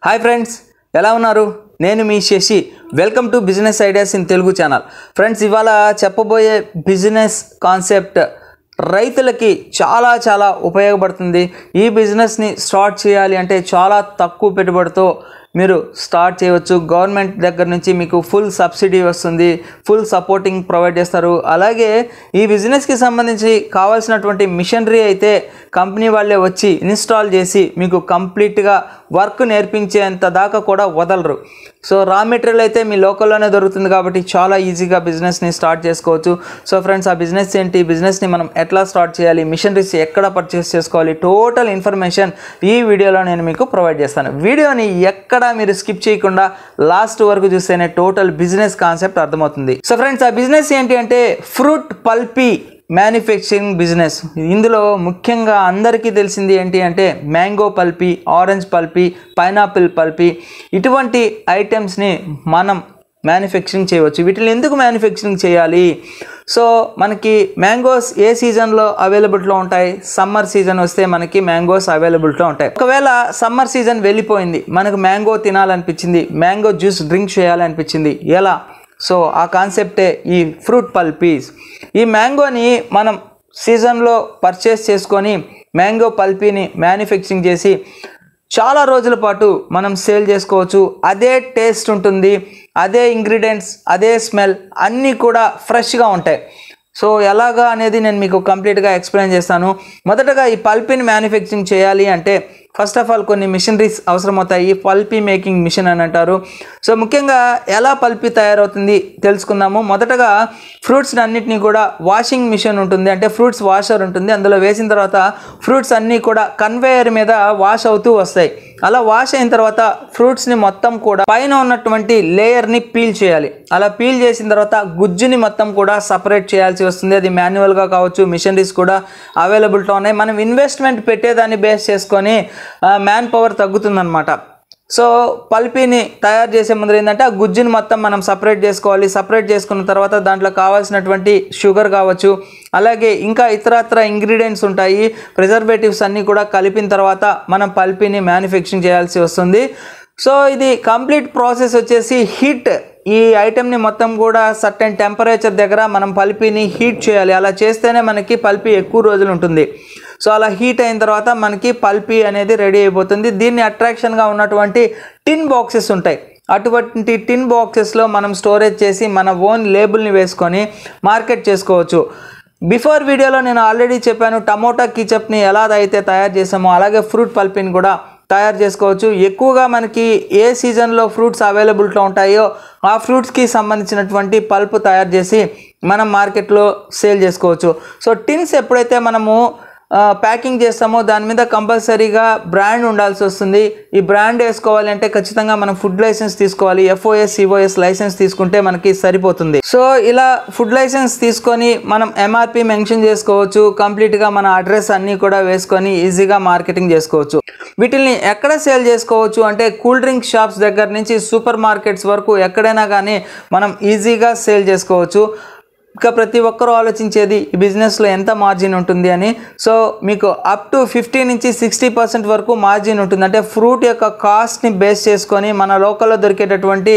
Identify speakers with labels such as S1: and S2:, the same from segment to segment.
S1: hi friends ఎలా ఉన్నారు నేను మీ Shashi welcome to business ideas in Telugu channel friends ఇవాళ చెప్పబోయే బిజినెస్ కాన్సెప్ట్ రైతులకి చాలా చాలా ఉపయోగపడుతుంది ఈ బిజినెస్ని స్టార్ట్ చేయాలి అంటే చాలా తక్కువ పెట్టుబడితో మీరు స్టార్ట్ చేయవచ్చు గవర్నమెంట్ దగ్గర నుంచి మీకు ఫుల్ సబ్సిడీ వస్తుంది ఫుల్ సపోర్టింగ్ ప్రొవైడ్ చేస్తారు అలాగే ఈ బిజినెస్కి సంబంధించి కావాల్సినటువంటి మిషనరీ అయితే కంపెనీ వాళ్ళే వచ్చి ఇన్స్టాల్ చేసి మీకు కంప్లీట్గా వర్క్ నేర్పించేంత దాకా కూడా వదలరు సో రా మెటీరియల్ అయితే మీ లోకల్లోనే దొరుకుతుంది కాబట్టి చాలా ఈజీగా బిజినెస్ని స్టార్ట్ చేసుకోవచ్చు సో ఫ్రెండ్స్ ఆ బిజినెస్ ఏంటి బిజినెస్ని మనం ఎట్లా స్టార్ట్ చేయాలి మిషనరీస్ ఎక్కడ పర్చేస్ చేసుకోవాలి టోటల్ ఇన్ఫర్మేషన్ ఈ వీడియోలో నేను మీకు ప్రొవైడ్ చేస్తాను వీడియోని ఎక్కడ మీరు స్కిప్ చేయకుండా లాస్ట్ వరకు చూస్తేనే టోటల్ బిజినెస్ కాన్సెప్ట్ అర్థమవుతుంది సో ఫ్రెండ్స్ ఆ బిజినెస్ ఏంటి అంటే ఫ్రూట్ పల్పీ మ్యానుఫ్యాక్చరింగ్ బిజినెస్ ఇందులో ముఖ్యంగా అందరికీ తెలిసింది ఏంటి అంటే mango pulpy orange pulpy pineapple pulpy ఇటువంటి ఐటమ్స్ని మనం మ్యానుఫ్యాక్చరింగ్ చేయవచ్చు వీటిని ఎందుకు మ్యానుఫ్యాక్చరింగ్ చేయాలి సో మనకి మ్యాంగోస్ ఏ సీజన్లో అవైలబిలిటీలో ఉంటాయి సమ్మర్ సీజన్ వస్తే మనకి మ్యాంగోస్ అవైలబిలిటీలో ఉంటాయి ఒకవేళ సమ్మర్ సీజన్ వెళ్ళిపోయింది మనకు మ్యాంగో తినాలనిపించింది మ్యాంగో జ్యూస్ డ్రింక్ చేయాలనిపించింది ఎలా సో ఆ కాన్సెప్టే ఈ ఫ్రూట్ పల్పీస్ ఈ మ్యాంగోని మనం సీజన్లో పర్చేస్ చేసుకొని మ్యాంగో పల్పీని మ్యానుఫ్యాక్చరింగ్ చేసి చాలా రోజుల పాటు మనం సేల్ చేసుకోవచ్చు అదే టేస్ట్ ఉంటుంది అదే ఇంగ్రీడియంట్స్ అదే స్మెల్ అన్నీ కూడా ఫ్రెష్గా ఉంటాయి సో ఎలాగా అనేది నేను మీకు కంప్లీట్గా ఎక్స్ప్లెయిన్ చేస్తాను మొదటగా ఈ పల్పీని మ్యానుఫ్యాక్చరింగ్ చేయాలి అంటే ఫస్ట్ ఆఫ్ ఆల్ కొన్ని మిషనరీస్ అవసరమవుతాయి పల్పీ మేకింగ్ మిషన్ అని అంటారు సో ముఖ్యంగా ఎలా పల్పీ తయారవుతుంది తెలుసుకుందాము మొదటగా ఫ్రూట్స్ అన్నిటినీ కూడా వాషింగ్ మిషన్ ఉంటుంది అంటే ఫ్రూట్స్ వాషర్ ఉంటుంది అందులో వేసిన తర్వాత ఫ్రూట్స్ అన్నీ కూడా కన్వేయర్ మీద వాష్ అవుతూ వస్తాయి అలా వాష్ అయిన తర్వాత ఫ్రూట్స్ని మొత్తం కూడా పైన ఉన్నటువంటి లేయర్ని పీల్ చేయాలి అలా పీల్ చేసిన తర్వాత గుజ్జుని మొత్తం కూడా సపరేట్ చేయాల్సి వస్తుంది అది మాన్యువల్గా కావచ్చు మిషనరీస్ కూడా అవైలబిలిటీ ఉన్నాయి మనం ఇన్వెస్ట్మెంట్ పెట్టేదాన్ని బేస్ చేసుకొని మ్యాన్ పవర్ తగ్గుతుందన్నమాట సో పల్పీని తయారు చేసే ముందు ఏంటంటే ఆ గుజ్జుని మొత్తం మనం సపరేట్ చేసుకోవాలి సపరేట్ చేసుకున్న తర్వాత దాంట్లో కావాల్సినటువంటి షుగర్ కావచ్చు అలాగే ఇంకా ఇతరత్ర ఇంగ్రీడియంట్స్ ఉంటాయి ప్రిజర్వేటివ్స్ అన్నీ కూడా కలిపిన తర్వాత మనం పల్పీని మ్యానుఫ్యాక్చరింగ్ చేయాల్సి వస్తుంది సో ఇది కంప్లీట్ ప్రాసెస్ వచ్చేసి హీట్ ఈ ఐటెంని మొత్తం కూడా సర్టెన్ టెంపరేచర్ దగ్గర మనం పల్పీని హీట్ చేయాలి అలా చేస్తేనే మనకి పల్పీ ఎక్కువ రోజులు ఉంటుంది సో అలా హీట్ అయిన తర్వాత మనకి పల్పీ అనేది రెడీ అయిపోతుంది దీన్ని అట్రాక్షన్గా ఉన్నటువంటి టిన్ బాక్సెస్ ఉంటాయి అటువంటి టిన్ బాక్సెస్లో మనం స్టోరేజ్ చేసి మన ఓన్ లేబుల్ని వేసుకొని మార్కెట్ చేసుకోవచ్చు బిఫోర్ వీడియోలో నేను ఆల్రెడీ చెప్పాను టమోటా కిచప్ని ఎలా అయితే తయారు చేసామో అలాగే ఫ్రూట్ పల్పీని కూడా తయారు చేసుకోవచ్చు ఎక్కువగా మనకి ఏ సీజన్లో ఫ్రూట్స్ అవైలబిలిటీలో ఉంటాయో ఆ ఫ్రూట్స్కి సంబంధించినటువంటి పల్ప్ తయారు చేసి మనం మార్కెట్లో సేల్ చేసుకోవచ్చు సో టిన్స్ ఎప్పుడైతే మనము ప్యాకింగ్ చేస్తామో దాని మీద కంపల్సరీగా బ్రాండ్ ఉండాల్సి వస్తుంది ఈ బ్రాండ్ వేసుకోవాలి అంటే ఖచ్చితంగా మనం ఫుడ్ లైసెన్స్ తీసుకోవాలి ఎఫ్ఓఎస్ సిఓఎస్ లైసెన్స్ తీసుకుంటే మనకి సరిపోతుంది సో ఇలా ఫుడ్ లైసెన్స్ తీసుకొని మనం ఎంఆర్పి మెన్షన్ చేసుకోవచ్చు కంప్లీట్గా మన అడ్రస్ అన్నీ కూడా వేసుకొని ఈజీగా మార్కెటింగ్ చేసుకోవచ్చు వీటిని ఎక్కడ సేల్ చేసుకోవచ్చు అంటే కూల్ డ్రింక్ షాప్స్ దగ్గర నుంచి సూపర్ మార్కెట్స్ వరకు ఎక్కడైనా కానీ మనం ఈజీగా సేల్ చేసుకోవచ్చు ఇక ప్రతి ఒక్కరూ ఆలోచించేది ఈ బిజినెస్లో ఎంత మార్జిన్ ఉంటుంది అని సో మీకు అప్ టు ఫిఫ్టీ నుంచి సిక్స్టీ పర్సెంట్ వరకు మార్జిన్ ఉంటుంది అంటే ఫ్రూట్ యొక్క కాస్ట్ని బేస్ చేసుకొని మన లోకల్లో దొరికేటటువంటి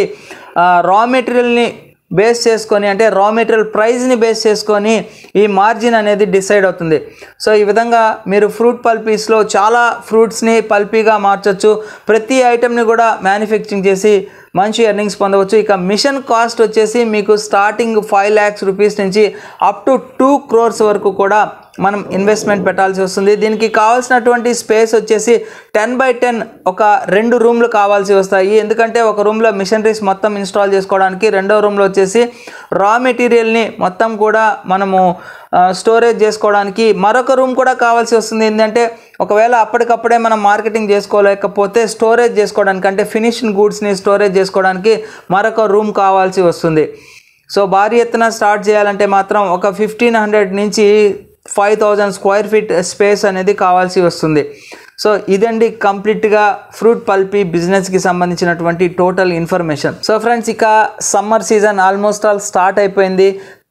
S1: రా మెటీరియల్ని బేస్ చేసుకొని అంటే రా మెటీరియల్ ప్రైస్ని బేస్ చేసుకొని ఈ మార్జిన్ అనేది డిసైడ్ అవుతుంది సో ఈ విధంగా మీరు ఫ్రూట్ పల్పీస్లో చాలా ఫ్రూట్స్ని పల్పీగా మార్చొచ్చు ప్రతి ఐటెంని కూడా మ్యానుఫ్యాక్చరింగ్ చేసి మంచి ఎర్నింగ్స్ పొందవచ్చు ఇక మిషన్ కాస్ట్ వచ్చేసి మీకు స్టార్టింగ్ ఫైవ్ ల్యాక్స్ రూపీస్ నుంచి అప్ టు టూ క్రోర్స్ వరకు కూడా మనం ఇన్వెస్ట్మెంట్ పెట్టాల్సి వస్తుంది దీనికి కావాల్సినటువంటి స్పేస్ వచ్చేసి టెన్ బై టెన్ ఒక రెండు రూమ్లు కావాల్సి వస్తాయి ఎందుకంటే ఒక రూమ్లో మిషనరీస్ మొత్తం ఇన్స్టాల్ చేసుకోవడానికి రెండో రూమ్లో వచ్చేసి రా మెటీరియల్ని మొత్తం కూడా మనము స్టోరేజ్ చేసుకోవడానికి మరొక రూమ్ కూడా కావాల్సి వస్తుంది ఏంటంటే ఒకవేళ అప్పటికప్పుడే మనం మార్కెటింగ్ చేసుకోలేకపోతే స్టోరేజ్ చేసుకోవడానికి అంటే ఫినిష్డ్ గూడ్స్ని స్టోరేజ్ చేసుకోవడానికి మరొక రూమ్ కావాల్సి వస్తుంది సో భారీ ఎత్తున స్టార్ట్ చేయాలంటే మాత్రం ఒక ఫిఫ్టీన్ హండ్రెడ్ నుంచి five thousand square feet space అనేది కావాల్సి వస్తుంది సో ఇదండి కంప్లీట్గా ఫ్రూట్ పల్పీ బిజినెస్కి సంబంధించినటువంటి టోటల్ ఇన్ఫర్మేషన్ సో ఫ్రెండ్స్ ఇక summer season almost all start అయిపోయింది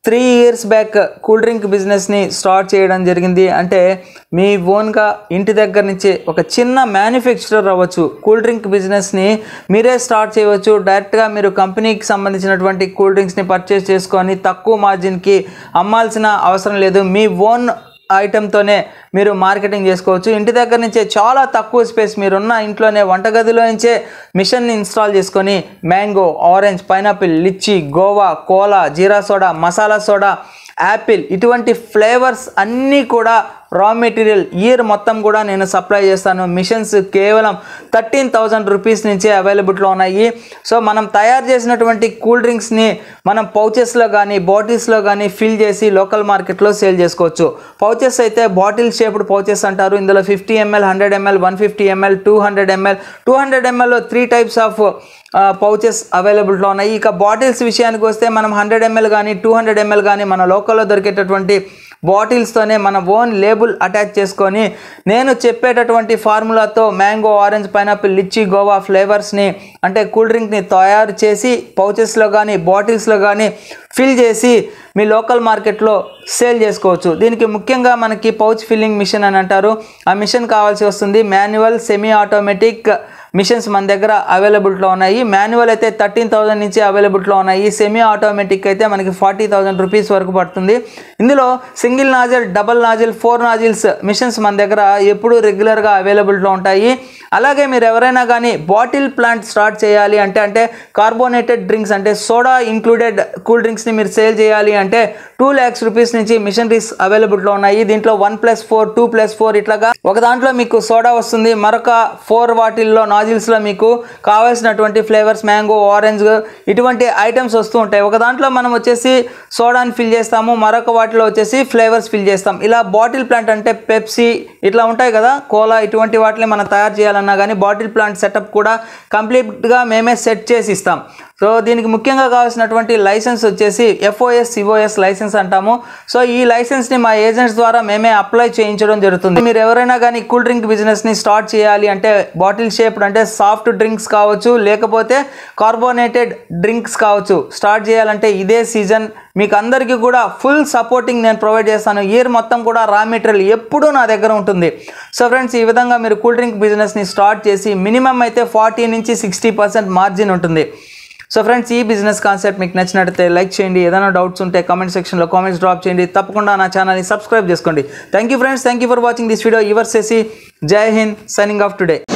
S1: three years back cool drink బిజినెస్ని స్టార్ట్ చేయడం జరిగింది అంటే మీ ఓన్గా ఇంటి దగ్గర నుంచి ఒక చిన్న మ్యానుఫ్యాక్చరర్ అవ్వచ్చు కూల్ డ్రింక్ బిజినెస్ని మీరే స్టార్ట్ చేయవచ్చు డైరెక్ట్గా మీరు కంపెనీకి సంబంధించినటువంటి కూల్ డ్రింక్స్ని పర్చేస్ చేసుకొని తక్కువ మార్జిన్కి అమ్మాల్సిన అవసరం లేదు మీ ఓన్ ఐటెంతోనే మీరు మార్కెటింగ్ చేసుకోవచ్చు ఇంటి దగ్గర నుంచే చాలా తక్కువ స్పేస్ మీరున్న ఇంట్లోనే వంటగదిలో నుంచే మిషన్ని ఇన్స్టాల్ చేసుకొని mango orange pineapple litchi guava cola jeera soda masala soda apple ఇటువంటి ఫ్లేవర్స్ అన్నీ కూడా రా మెటీరియల్ ఇయర్ మొత్తం కూడా నేను సప్లై చేస్తాను మిషన్స్ కేవలం థర్టీన్ థౌజండ్ రూపీస్ నుంచే అవైలబుల్లో ఉన్నాయి సో మనం తయారు చేసినటువంటి కూల్ డ్రింక్స్ని మనం పౌచెస్లో కానీ బాటిల్స్లో కానీ ఫిల్ చేసి లోకల్ మార్కెట్లో సేల్ చేసుకోవచ్చు పౌచెస్ అయితే బాటిల్ షేప్డ్ పౌచెస్ అంటారు ఇందులో fifty ML hundred ML one fifty ML two hundred ML two hundred ఎంఎల్లో త్రీ టైప్స్ ఆఫ్ పౌచెస్ అవైలబుల్లో ఉన్నాయి ఇక బాటిల్స్ విషయానికి వస్తే మనం హండ్రెడ్ ఎంఎల్ కానీ టూ హండ్రెడ్ ఎంఎల్ కానీ మన లోకల్లో దొరికేటటువంటి బాటిల్స్తోనే మన ఓన్ లేబుల్ అటాచ్ చేసుకొని నేను చెప్పేటటువంటి ఫార్ములాతో mango orange pineapple litchi guava ఫ్లేవర్స్ని అంటే కూల్ డ్రింక్ని తయారు చేసి పౌచెస్లో కానీ బాటిల్స్లో కానీ ఫిల్ చేసి మీ లోకల్ మార్కెట్లో సేల్ చేసుకోవచ్చు దీనికి ముఖ్యంగా మనకి పౌచ్ ఫిల్లింగ్ మిషన్ అని అంటారు ఆ మిషన్ కావాల్సి వస్తుంది మాన్యువల్ సెమీ ఆటోమేటిక్ మిషన్స్ మన దగ్గర అవైలబుల్లో ఉన్నాయి మాన్యువల్ అయితే థర్టీన్ థౌసండ్ నుంచి అవైలబుల్లో ఉన్నాయి సెమీ ఆటోమేటిక్ అయితే మనకి ఫార్టీ థౌసండ్ రూపీస్ వరకు పడుతుంది ఇందులో single nozzle double nozzle four nozzles machines మన దగ్గర ఎప్పుడూ రెగ్యులర్గా అవైలబుల్లో ఉంటాయి అలాగే మీరు ఎవరైనా కానీ బాటిల్ ప్లాంట్ స్టార్ట్ చేయాలి అంటే అంటే కార్బోనేటెడ్ డ్రింక్స్ అంటే సోడా ఇంక్లూడెడ్ కూల్ డ్రింక్స్ని మీరు సేల్ చేయాలి అంటే టూ ల్యాక్స్ రూపీస్ నుంచి మిషనరీస్ అవైలబుల్లో ఉన్నాయి దీంట్లో one plus four two plus four ఇట్లాగా ఒక దాంట్లో మీకు సోడా వస్తుంది మరొక ఫోర్ వాటిల్లో నాజిల్స్లో మీకు కావాల్సినటువంటి ఫ్లేవర్స్ మ్యాంగో ఆరెంజ్ ఇటువంటి ఐటమ్స్ వస్తూ ఉంటాయి ఒక దాంట్లో మనం వచ్చేసి సోడాని ఫిల్ చేస్తాము మరొక వాటిలో వచ్చేసి ఫ్లేవర్స్ ఫిల్ చేస్తాం ఇలా బాటిల్ ప్లాంట్ అంటే పెప్సీ ఇట్లా ఉంటాయి కదా కోలా ఇటువంటి వాటిని మనం తయారు చేయాలన్నా కానీ బాటిల్ ప్లాంట్ సెటప్ కూడా కంప్లీట్గా మేమే సెట్ చేసి ఇస్తాం సో దీనికి ముఖ్యంగా కావాల్సినటువంటి లైసెన్స్ వచ్చేసి ఎఫ్ఓఎస్ సిఓఎస్ లైసెన్స్ అంటాము సో ఈ లైసెన్స్ని మా ఏజెంట్స్ ద్వారా మేమే అప్లై చేయించడం జరుగుతుంది మీరు ఎవరైనా కానీ కూల్ డ్రింక్ బిజినెస్ని స్టార్ట్ చేయాలి అంటే బాటిల్ షేప్డ్ అంటే సాఫ్ట్ డ్రింక్స్ కావచ్చు లేకపోతే కార్బోనేటెడ్ డ్రింక్స్ కావచ్చు స్టార్ట్ చేయాలంటే ఇదే సీజన్ మీకు అందరికీ కూడా ఫుల్ సపోర్టింగ్ నేను ప్రొవైడ్ చేస్తాను ఇయర్ మొత్తం కూడా రా మెటీరియల్ ఎప్పుడూ నా దగ్గర ఉంటుంది సో ఫ్రెండ్స్ ఈ విధంగా మీరు కూల్ డ్రింక్ బిజినెస్ని స్టార్ట్ చేసి మినిమం అయితే ఫార్టీ నుంచి సిక్స్టీ పర్సెంట్ మార్జిన్ ఉంటుంది సో ఫ్రెండ్స్ ఈ బిజినెస్ కాన్సెప్ట్ మీకు నచ్చినట్లయితే లైక్ చేయండి ఏదైనా డౌట్స్ ఉంటే కామెంట్ సెక్షన్లో కామెంట్స్ డ్రాప్ చేయండి తప్పకుండా నా ఛానల్ని సబ్స్క్రైబ్ చేసుకోండి thank you friends thank you for watching this video yours Shashi జై హింద్ సైనింగ్ ఆఫ్ టుడే